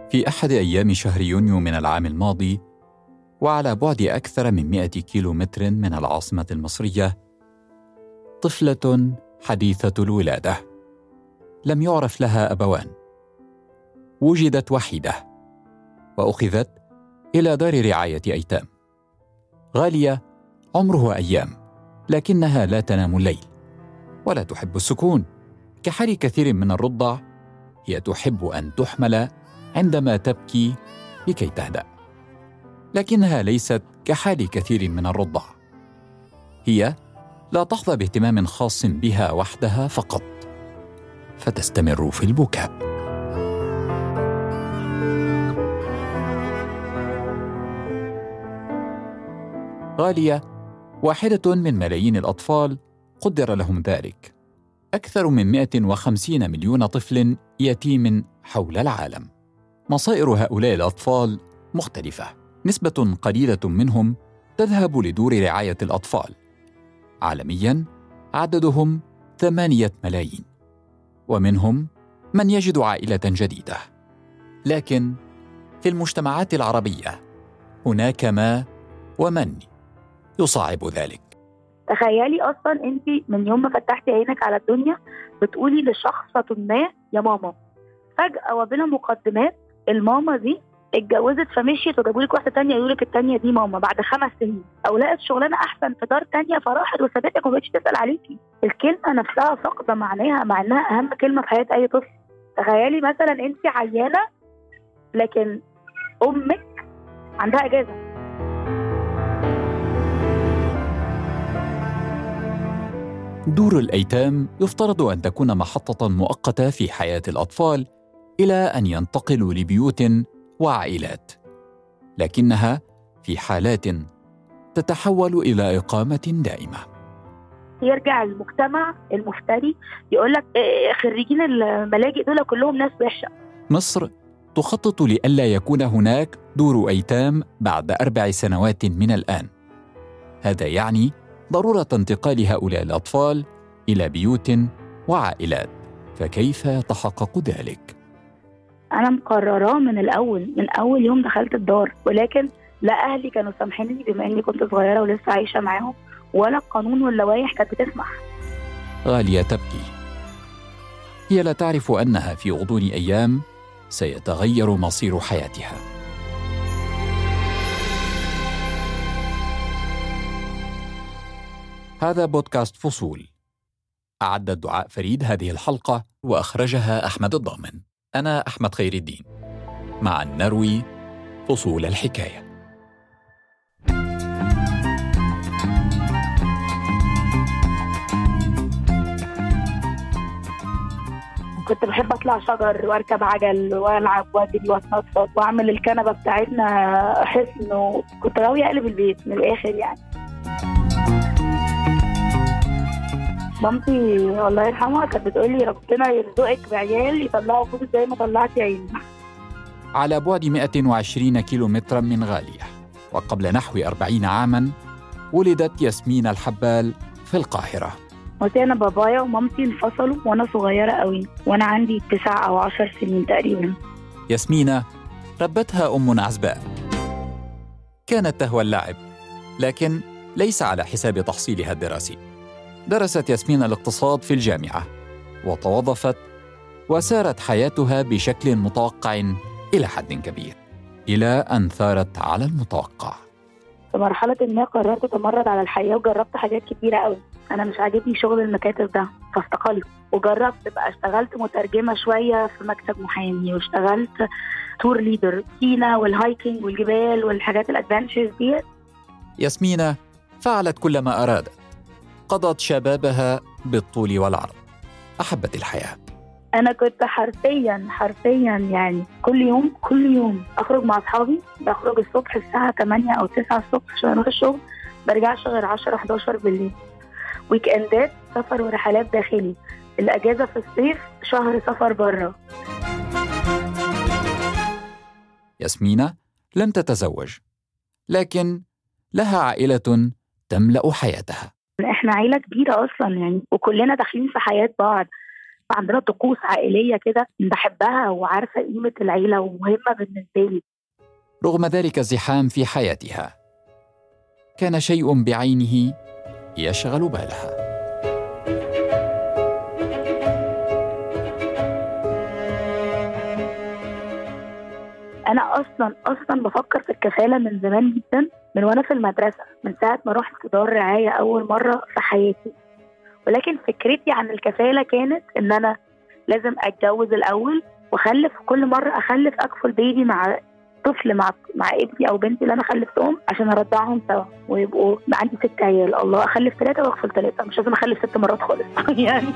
في أحد أيام شهر يونيو من العام الماضي وعلى بعد أكثر من 100 كيلو متر من العاصمة المصرية طفلة حديثة الولادة لم يعرف لها أبوان وجدت وحيدة وأخذت إلى دار رعاية أيتام غالية عمرها أيام لكنها لا تنام الليل ولا تحب السكون كحال كثير من الرضع هي تحب ان تحمل عندما تبكي لكي تهدا لكنها ليست كحال كثير من الرضع هي لا تحظى باهتمام خاص بها وحدها فقط فتستمر في البكاء غاليه واحده من ملايين الاطفال قدر لهم ذلك أكثر من 150 مليون طفل يتيم حول العالم. مصائر هؤلاء الأطفال مختلفة. نسبة قليلة منهم تذهب لدور رعاية الأطفال. عالمياً عددهم ثمانية ملايين. ومنهم من يجد عائلة جديدة. لكن في المجتمعات العربية هناك ما ومن يصعب ذلك. تخيلي اصلا انت من يوم ما فتحتي عينك على الدنيا بتقولي لشخصة ما يا ماما فجأة وبلا مقدمات الماما دي اتجوزت فمشيت وجابوا لك واحده تانية يقول لك التانية دي ماما بعد خمس سنين او لقت شغلانه احسن في دار تانية فراحت وسابتك وما بقتش تسال عليكي الكلمه نفسها فاقده معناها مع انها اهم كلمه في حياه اي طفل تخيلي مثلا انت عيانه لكن امك عندها اجازه دور الايتام يفترض ان تكون محطه مؤقته في حياه الاطفال الى ان ينتقلوا لبيوت وعائلات لكنها في حالات تتحول الى اقامه دائمه يرجع المجتمع المفتري يقول لك إيه، خريجين الملاجئ دول كلهم ناس وحشه مصر تخطط لئلا يكون هناك دور ايتام بعد اربع سنوات من الان هذا يعني ضروره انتقال هؤلاء الاطفال الى بيوت وعائلات فكيف يتحقق ذلك انا مقرراه من الاول من اول يوم دخلت الدار ولكن لا اهلي كانوا سامحيني بما اني كنت صغيره ولسه عايشه معاهم ولا القانون واللوائح كانت بتسمح غاليه تبكي هي لا تعرف انها في غضون ايام سيتغير مصير حياتها هذا بودكاست فصول أعد الدعاء فريد هذه الحلقة وأخرجها أحمد الضامن أنا أحمد خير الدين مع نروي فصول الحكايه كنت بحب اطلع شجر واركب عجل والعب واجري واتنطط واعمل الكنبه بتاعتنا حصن وكنت غاويه اقلب البيت من الاخر يعني مامتي الله يرحمها كانت بتقول لي ربنا يرزقك بعيال يطلعوا فلوس زي ما طلعتي عيني على بعد 120 كيلو مترا من غالية وقبل نحو 40 عاما ولدت ياسمين الحبال في القاهرة قلت أنا بابايا ومامتي انفصلوا وأنا صغيرة قوي وأنا عندي تسع أو عشر سنين تقريبا ياسمينة ربتها أم عزباء كانت تهوى اللعب لكن ليس على حساب تحصيلها الدراسي درست ياسمين الاقتصاد في الجامعه وتوظفت وسارت حياتها بشكل متوقع الى حد كبير الى ان ثارت على المتوقع في مرحلة ما قررت أتمرد على الحياة وجربت حاجات كتيرة قوي أنا مش عاجبني شغل المكاتب ده فاستقلت وجربت بقى اشتغلت مترجمة شوية في مكتب محامي واشتغلت تور ليدر سينا والهايكنج والجبال والحاجات الادفنتشرز دي ياسمينة فعلت كل ما أرادت قضت شبابها بالطول والعرض أحبت الحياة انا كنت حرفيا حرفيا يعني كل يوم كل يوم اخرج مع اصحابي بخرج الصبح الساعه 8 او 9 الصبح عشان اروح الشغل برجعش غير 10 11 بالليل ويك اندات سفر ورحلات داخلي الاجازه في الصيف شهر سفر بره ياسمينة لم تتزوج لكن لها عائلة تملأ حياتها احنا عيله كبيره اصلا يعني وكلنا داخلين في حياه بعض عندنا طقوس عائليه كده بحبها وعارفه قيمه العيله ومهمه بالنسبه لي رغم ذلك الزحام في حياتها كان شيء بعينه يشغل بالها انا اصلا اصلا بفكر في الكفاله من زمان جدا من وانا في المدرسه من ساعه ما رحت دار رعايه اول مره في حياتي ولكن فكرتي عن الكفاله كانت ان انا لازم اتجوز الاول واخلف كل مره اخلف اكفل بيبي مع طفل مع مع ابني او بنتي اللي انا خلفتهم عشان ارضعهم سوا ويبقوا عندي ست عيال الله اخلف ثلاثه واغفل ثلاثه مش لازم اخلف ست مرات خالص يعني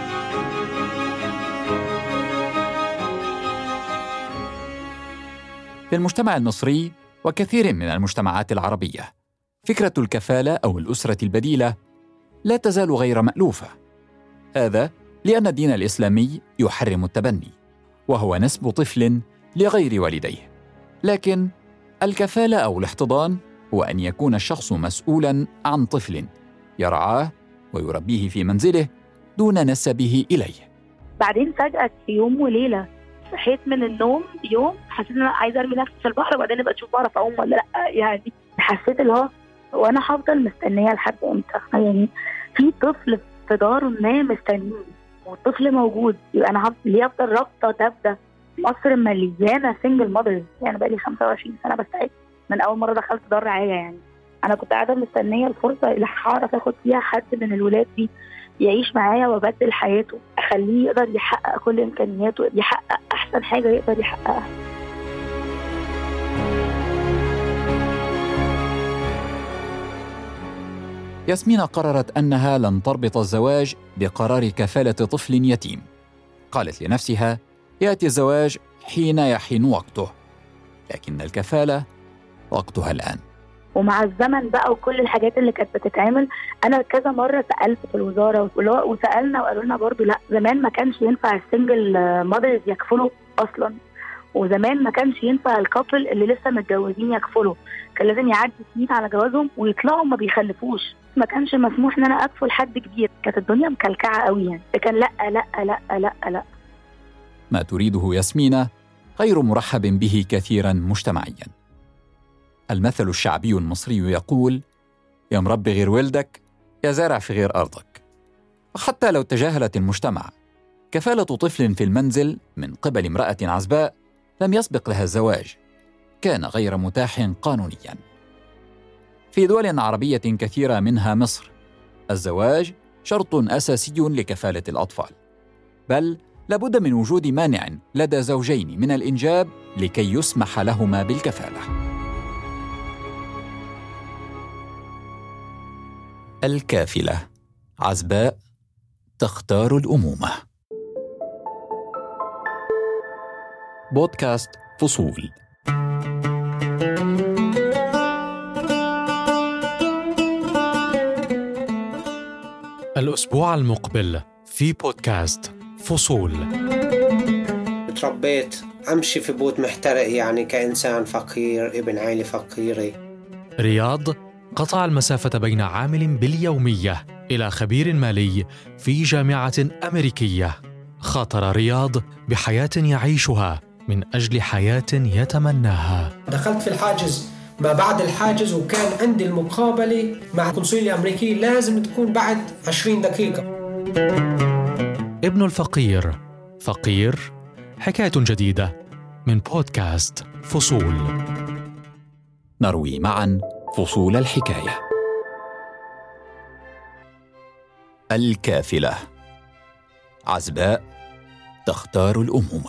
في المجتمع المصري وكثير من المجتمعات العربيه فكره الكفاله او الاسره البديله لا تزال غير مالوفه هذا لان الدين الاسلامي يحرم التبني وهو نسب طفل لغير والديه لكن الكفاله او الاحتضان هو ان يكون الشخص مسؤولا عن طفل يرعاه ويربيه في منزله دون نسبه اليه بعدين فجاه في يوم وليله صحيت من النوم يوم حسيت ان انا عايزه ارمي نفسي في البحر وبعدين ابقى اشوف بعرف اعوم ولا لا يعني حسيت اللي هو وانا هفضل مستنيه لحد امتى يعني في طفل في دار ما مستنيني والطفل موجود يبقى انا هفضل ليه افضل رابطه تبدا مصر مليانه سنجل ماذرز يعني بقى لي 25 سنه بستعد من اول مره دخلت دار رعايه يعني انا كنت قاعده مستنيه الفرصه اللي هعرف اخد فيها حد من الولاد دي يعيش معايا وابدل حياته اخليه يقدر يحقق كل امكانياته يحقق احسن حاجه يقدر يحققها ياسمين قررت انها لن تربط الزواج بقرار كفاله طفل يتيم قالت لنفسها ياتي الزواج حين يحين وقته لكن الكفاله وقتها الان ومع الزمن بقى وكل الحاجات اللي كانت بتتعمل انا كذا مره سالت في الوزاره وسالنا وقالوا لنا برضه لا زمان ما كانش ينفع السنجل ماذرز يكفلوا اصلا وزمان ما كانش ينفع الكابل اللي لسه متجوزين يكفلوا كان لازم يعدي سنين على جوازهم ويطلعوا ما بيخلفوش ما كانش مسموح ان انا اكفل حد كبير كانت الدنيا مكلكعه قوي يعني كان لا لا لا لا لا ما تريده ياسمين غير مرحب به كثيرا مجتمعيا المثل الشعبي المصري يقول يا مربي غير ولدك يا زارع في غير أرضك وحتى لو تجاهلت المجتمع كفالة طفل في المنزل من قبل امرأة عزباء لم يسبق لها الزواج كان غير متاح قانونيا في دول عربية كثيرة منها مصر الزواج شرط أساسي لكفالة الأطفال بل لابد من وجود مانع لدى زوجين من الإنجاب لكي يسمح لهما بالكفالة الكافلة عزباء تختار الأمومة بودكاست فصول الأسبوع المقبل في بودكاست فصول تربيت أمشي في بيت محترق يعني كإنسان فقير ابن عائلة فقيرة رياض قطع المسافة بين عامل باليومية إلى خبير مالي في جامعة أمريكية. خاطر رياض بحياة يعيشها من أجل حياة يتمناها. دخلت في الحاجز ما بعد الحاجز وكان عندي المقابلة مع القنصلية الأمريكية لازم تكون بعد 20 دقيقة. ابن الفقير فقير حكاية جديدة من بودكاست فصول. نروي معا فصول الحكايه الكافله عزباء تختار الامومه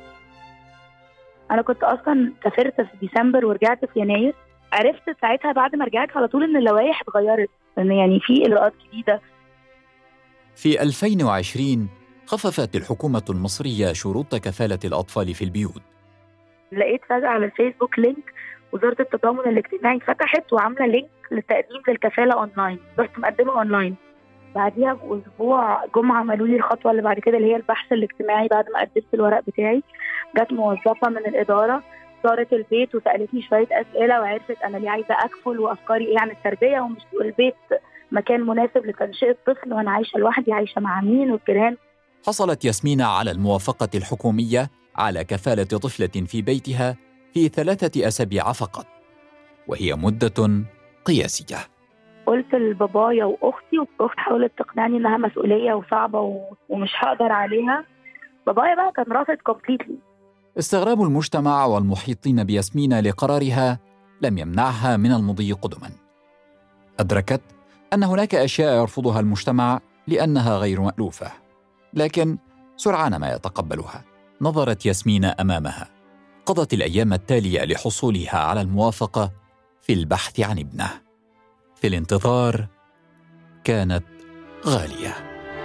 انا كنت اصلا سافرت في ديسمبر ورجعت في يناير عرفت ساعتها بعد ما رجعت على طول ان اللوائح اتغيرت ان يعني في اجراءات جديده في 2020 خففت الحكومه المصريه شروط كفاله الاطفال في البيوت لقيت فجاه على الفيسبوك لينك وزاره التضامن الاجتماعي فتحت وعامله لينك للتقديم للكفاله اونلاين رحت مقدمه اونلاين بعديها باسبوع جم عملوا لي الخطوه اللي بعد كده اللي هي البحث الاجتماعي بعد ما قدمت الورق بتاعي جت موظفه من الاداره زارت البيت وسالتني شويه اسئله وعرفت انا ليه عايزه اكفل وافكاري ايه عن التربيه ومش البيت مكان مناسب لتنشئه طفل وانا عايشه لوحدي عايشه مع مين والجيران حصلت ياسمين على الموافقة الحكومية على كفالة طفلة في بيتها في ثلاثة أسابيع فقط وهي مدة قياسية قلت لبابايا واختي واختي حاولت تقنعني انها مسؤوليه وصعبه ومش هقدر عليها بابايا بقى كان رافض كومبليتلي استغراب المجتمع والمحيطين بياسمين لقرارها لم يمنعها من المضي قدما ادركت ان هناك اشياء يرفضها المجتمع لانها غير مالوفه لكن سرعان ما يتقبلها نظرت ياسمين امامها قضت الايام التاليه لحصولها على الموافقه في البحث عن ابنه في الانتظار كانت غاليه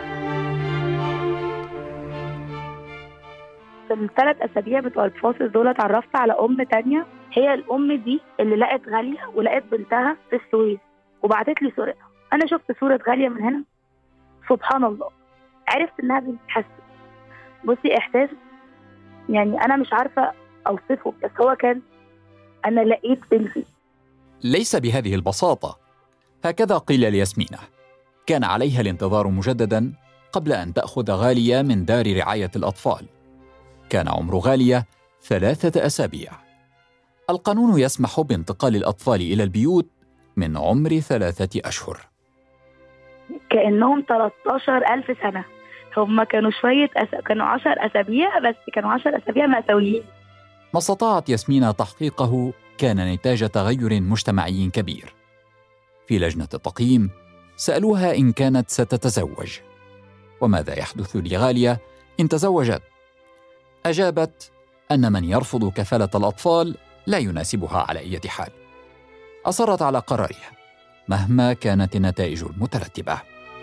في الثلاث اسابيع بتوع الفاصل دول اتعرفت على ام تانية هي الام دي اللي لقت غاليه ولقت بنتها في السويس وبعتت لي صورتها انا شفت صوره غاليه من هنا سبحان الله عرفت انها بنت حسن بصي احساس يعني انا مش عارفه اوصفه بس هو كان انا لقيت بنتي ليس بهذه البساطه هكذا قيل لياسمينه كان عليها الانتظار مجددا قبل ان تاخذ غاليه من دار رعايه الاطفال كان عمر غاليه ثلاثه اسابيع القانون يسمح بانتقال الاطفال الى البيوت من عمر ثلاثه اشهر كانهم 13 ألف سنه هم كانوا شويه أس... كانوا 10 اسابيع بس كانوا 10 اسابيع مأساويين ما استطاعت ياسمين تحقيقه كان نتاج تغير مجتمعي كبير في لجنه التقييم سالوها ان كانت ستتزوج وماذا يحدث لغاليه ان تزوجت اجابت ان من يرفض كفاله الاطفال لا يناسبها على اي حال اصرت على قرارها مهما كانت النتائج المترتبه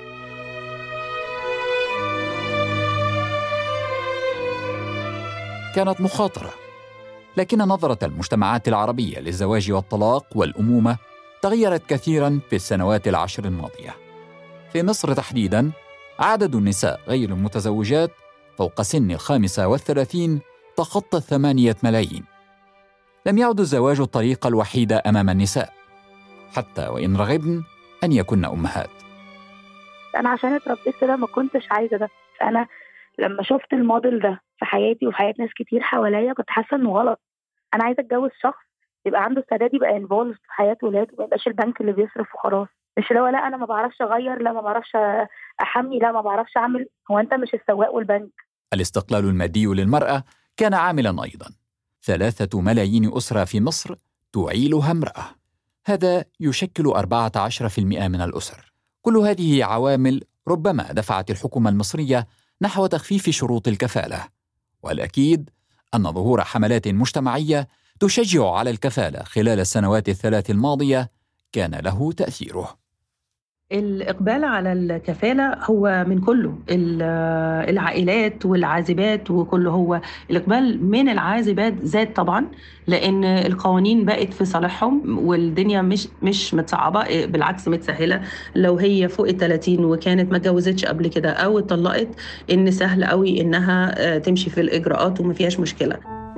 كانت مخاطره لكن نظره المجتمعات العربيه للزواج والطلاق والامومه تغيرت كثيرا في السنوات العشر الماضيه في مصر تحديدا عدد النساء غير المتزوجات فوق سن الخامسه والثلاثين تخطى الثمانيه ملايين لم يعد الزواج الطريقه الوحيده امام النساء حتى وان رغبن ان يكن امهات انا عشان اتربيت كده ما كنتش عايزه ده فانا لما شفت الموديل ده في حياتي وفي حياه ناس كتير حواليا كنت حاسه انه غلط انا عايزه اتجوز شخص يبقى عنده استعداد يبقى انفولد في حياه ولاده ما يبقاش البنك اللي بيصرف وخلاص مش لو لا انا ما بعرفش اغير لا ما بعرفش احمي لا ما بعرفش اعمل هو انت مش السواق والبنك الاستقلال المادي للمراه كان عاملا ايضا ثلاثه ملايين اسره في مصر تعيلها امراه هذا يشكل 14% من الاسر كل هذه عوامل ربما دفعت الحكومه المصريه نحو تخفيف شروط الكفاله والاكيد ان ظهور حملات مجتمعيه تشجع على الكفاله خلال السنوات الثلاث الماضيه كان له تاثيره الإقبال على الكفالة هو من كله العائلات والعازبات وكله هو الإقبال من العازبات زاد طبعا لأن القوانين بقت في صالحهم والدنيا مش مش متصعبة بالعكس متسهلة لو هي فوق ال 30 وكانت ما اتجوزتش قبل كده أو اتطلقت إن سهل قوي إنها تمشي في الإجراءات وما فيهاش مشكلة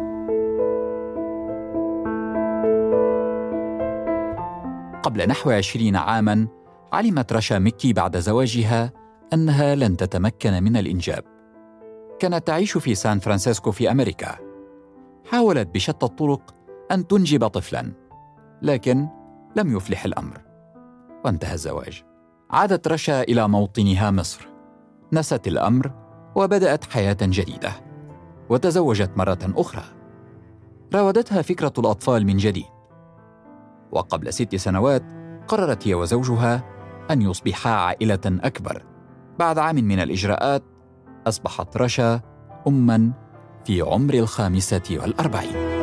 قبل نحو عشرين عاماً علمت رشا مكي بعد زواجها انها لن تتمكن من الانجاب كانت تعيش في سان فرانسيسكو في امريكا حاولت بشتى الطرق ان تنجب طفلا لكن لم يفلح الامر وانتهى الزواج عادت رشا الى موطنها مصر نست الامر وبدات حياه جديده وتزوجت مره اخرى راودتها فكره الاطفال من جديد وقبل ست سنوات قررت هي وزوجها أن يصبحا عائلة أكبر بعد عام من الإجراءات أصبحت رشا أماً في عمر الخامسة والأربعين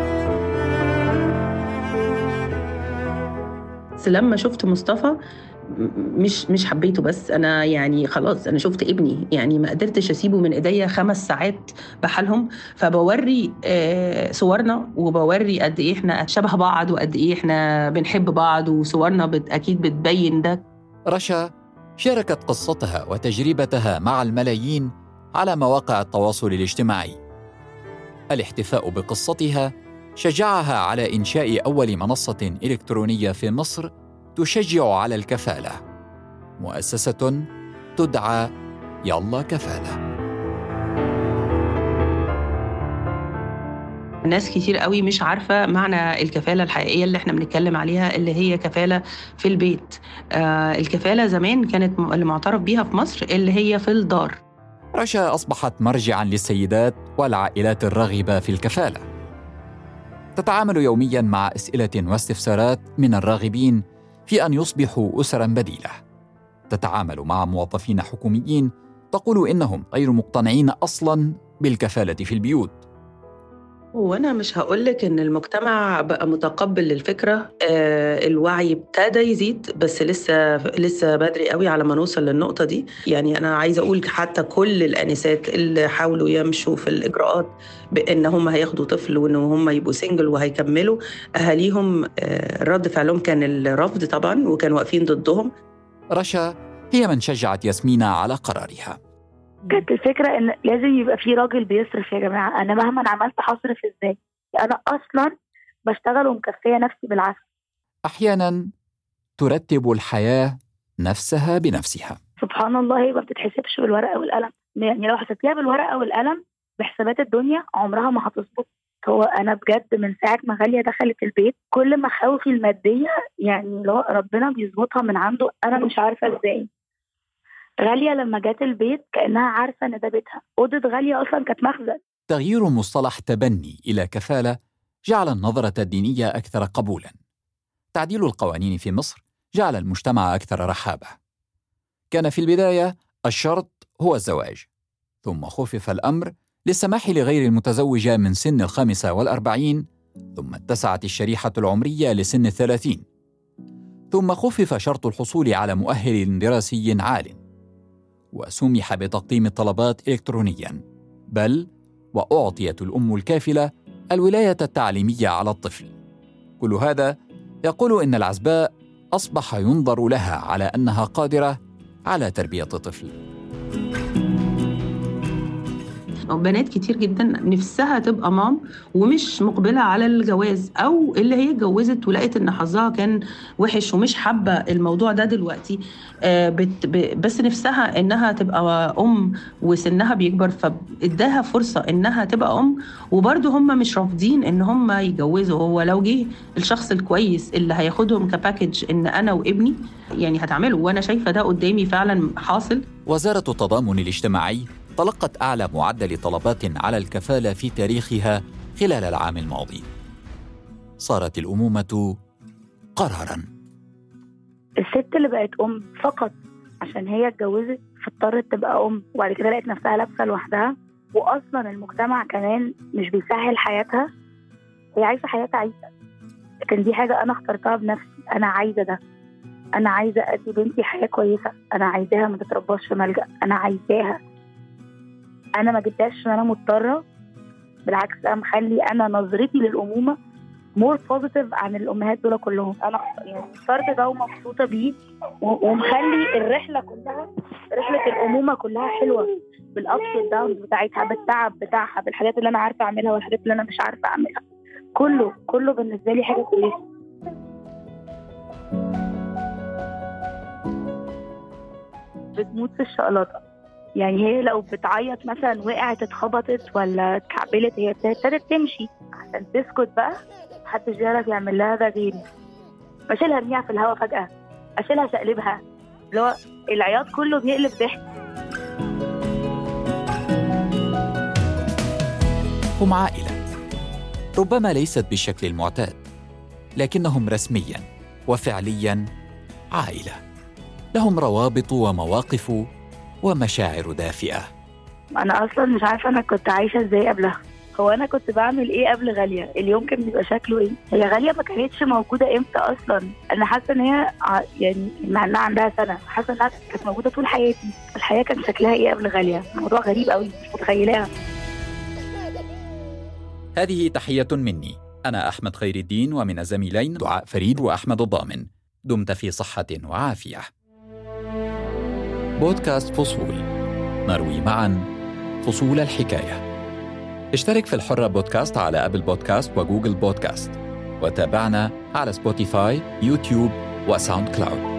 لما شفت مصطفى مش مش حبيته بس انا يعني خلاص انا شفت ابني يعني ما قدرتش اسيبه من ايديا خمس ساعات بحالهم فبوري صورنا وبوري قد ايه احنا شبه بعض وقد ايه احنا بنحب بعض وصورنا بت اكيد بتبين ده رشا شاركت قصتها وتجربتها مع الملايين على مواقع التواصل الاجتماعي الاحتفاء بقصتها شجعها على انشاء اول منصه الكترونيه في مصر تشجع على الكفاله مؤسسه تدعى يلا كفاله ناس كتير قوي مش عارفة معنى الكفالة الحقيقية اللي احنا بنتكلم عليها اللي هي كفالة في البيت آه الكفالة زمان كانت اللي معترف بيها في مصر اللي هي في الدار رشا أصبحت مرجعا للسيدات والعائلات الراغبة في الكفالة تتعامل يوميا مع أسئلة واستفسارات من الراغبين في أن يصبحوا أسرا بديلة تتعامل مع موظفين حكوميين تقول إنهم غير مقتنعين أصلا بالكفالة في البيوت وانا مش هقول لك ان المجتمع بقى متقبل للفكره آه الوعي ابتدى يزيد بس لسه لسه بدري قوي على ما نوصل للنقطه دي يعني انا عايزه اقول حتى كل الانسات اللي حاولوا يمشوا في الاجراءات بان هم هياخدوا طفل وان هم يبقوا سنجل وهيكملوا اهاليهم آه رد فعلهم كان الرفض طبعا وكانوا واقفين ضدهم رشا هي من شجعت ياسمينة على قرارها كانت الفكره ان لازم يبقى في راجل بيصرف يا جماعه انا مهما عملت هصرف ازاي انا اصلا بشتغل ومكفيه نفسي بالعافيه أحيانا ترتب الحياة نفسها بنفسها سبحان الله هي ما بتتحسبش بالورقه والقلم يعني لو حسبتيها بالورقه والقلم بحسابات الدنيا عمرها ما هتظبط هو انا بجد من ساعه ما غاليه دخلت البيت كل مخاوفي الماديه يعني لو ربنا بيظبطها من عنده انا مش عارفه ازاي غاليه لما جت البيت كانها عارفه ان ده بيتها اوضه غاليه اصلا كانت مخزن تغيير مصطلح تبني إلى كفالة جعل النظرة الدينية أكثر قبولا تعديل القوانين في مصر جعل المجتمع أكثر رحابة كان في البداية الشرط هو الزواج ثم خفف الأمر للسماح لغير المتزوجة من سن الخامسة والأربعين ثم اتسعت الشريحة العمرية لسن الثلاثين ثم خفف شرط الحصول على مؤهل دراسي عال وسمح بتقديم الطلبات إلكترونيا بل وأعطيت الأم الكافلة الولاية التعليمية على الطفل كل هذا يقول إن العزباء أصبح ينظر لها على أنها قادرة على تربية طفل بنات كتير جدا نفسها تبقى مام ومش مقبلة على الجواز أو اللي هي اتجوزت ولقيت إن حظها كان وحش ومش حابة الموضوع ده دلوقتي آه، بت ب- بس نفسها إنها تبقى أم وسنها بيكبر فإداها فرصة إنها تبقى أم وبرضه هم مش رافضين إن هم يجوزوا هو لو جه الشخص الكويس اللي هياخدهم كباكج إن أنا وابني يعني هتعمله وأنا شايفة ده قدامي فعلا حاصل وزارة التضامن الاجتماعي تلقت أعلى معدل طلبات على الكفالة في تاريخها خلال العام الماضي صارت الأمومة قرارا الست اللي بقت ام فقط عشان هي اتجوزت فاضطرت تبقى ام وبعد كده لقت نفسها لابسه لوحدها واصلا المجتمع كمان مش بيسهل حياتها هي عايزه حياه عيشه لكن دي حاجه انا اخترتها بنفسي انا عايزه ده انا عايزه ادي بنتي حياه كويسه انا عايزاها ما تترباش في ملجا انا عايزاها انا ما جبتهاش عشان انا مضطره بالعكس انا مخلي انا نظرتي للامومه مور بوزيتيف عن الامهات دول كلهم انا يعني اخترت ده ومبسوطه بيه و- ومخلي الرحله كلها رحله الامومه كلها حلوه بالابس والداونز بتاعتها بالتعب بتاعها بالحاجات اللي انا عارفه اعملها والحاجات اللي انا مش عارفه اعملها كله كله بالنسبه لي حاجه كويسه بتموت في الشقلاطه يعني هي لو بتعيط مثلا وقعت اتخبطت ولا اتكعبلت هي ابتدت تمشي عشان تسكت بقى محدش يعرف يعمل لها ده غيري اشيلها ارميها في الهواء فجأة اشيلها شقلبها اللي هو العياط كله بيقلب ضحك هم عائلة ربما ليست بالشكل المعتاد لكنهم رسميا وفعليا عائلة لهم روابط ومواقف ومشاعر دافئة انا اصلا مش عارفه انا كنت عايشه ازاي قبلها هو انا كنت بعمل ايه قبل غاليه اليوم كان بيبقى شكله ايه هي غاليه ما كانتش موجوده امتى اصلا انا حاسه ان هي ع- يعني مع انها عندها سنه حاسه انها كانت موجوده طول حياتي الحياه كان شكلها ايه قبل غاليه موضوع غريب قوي مش متخيلاها هذه تحية مني أنا أحمد خير الدين ومن الزميلين دعاء فريد وأحمد الضامن دمت في صحة وعافية بودكاست فصول نروي معا فصول الحكاية اشترك في الحرة بودكاست على أبل بودكاست وجوجل بودكاست وتابعنا على سبوتيفاي يوتيوب وساوند كلاود